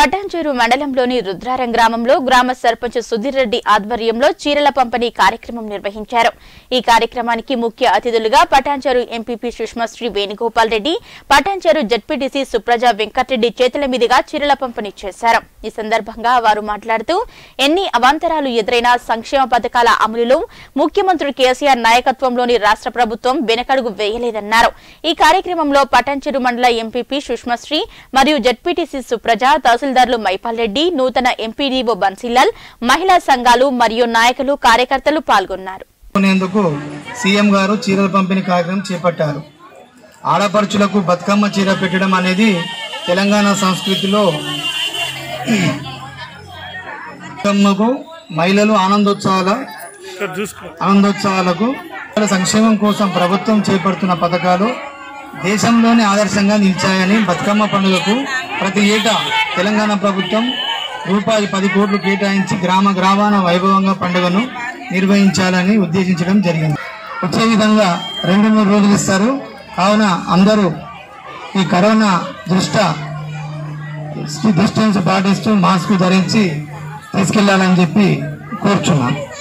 పటాన్చేరు మండలంలోని రుద్రారం గ్రామంలో గ్రామ సర్పంచ్ సుధీర్ రెడ్డి ఆధ్వర్యంలో చీరల పంపిణీ కార్యక్రమం నిర్వహించారు ఈ కార్యక్రమానికి ముఖ్య అతిథులుగా పటాన్చేరు ఎంపీపీ సుష్మాశ్రీ వేణుగోపాల్ రెడ్డి పటాన్చేరు జడ్పీటీసీ సుప్రజ వెంకటరెడ్డి చేతుల మీదుగా చీరల పంపిణీ చేశారు ఈ సందర్భంగా వారు మాట్లాడుతూ ఎన్ని అవాంతరాలు ఎదురైనా సంక్షేమ పథకాల అమలులో ముఖ్యమంత్రి కేసీఆర్ నాయకత్వంలోని రాష్ట్ర ప్రభుత్వం వెనకడుగు వేయలేదన్నారు ఈ కార్యక్రమంలో పటాన్చెరు మండల ఎంపీపీ సుష్మాశ్రీ మరియు జడ్పీటీసీ సుప్రజ తహసీల్దార్లు మైపాల్ రెడ్డి నూతన ఎంపీడీఓ బన్సీలాల్ మహిళా సంఘాలు మరియు నాయకులు కార్యకర్తలు పాల్గొన్నారు కొనేందుకు సీఎం గారు చీరల పంపిణీ కార్యక్రమం చేపట్టారు ఆడపడుచులకు బతుకమ్మ చీర పెట్టడం అనేది తెలంగాణ సంస్కృతిలో బతుకమ్మకు మహిళలు ఆనందోత్సవాల ఆనందోత్సవాలకు ప్రజల సంక్షేమం కోసం ప్రభుత్వం చేపడుతున్న పథకాలు దేశంలోనే ఆదర్శంగా నిలిచాయని బతుకమ్మ పండుగకు ప్రతి ఏటా తెలంగాణ ప్రభుత్వం రూపాయి పది కోట్లు కేటాయించి గ్రామ గ్రామాన వైభవంగా పండుగను నిర్వహించాలని ఉద్దేశించడం జరిగింది వచ్చే విధంగా రెండు మూడు రోజులు ఇస్తారు కావున అందరూ ఈ కరోనా దృష్ట్యా డిస్టెన్స్ పాటిస్తూ మాస్క్ ధరించి తీసుకెళ్లాలని చెప్పి కోరుచున్నాను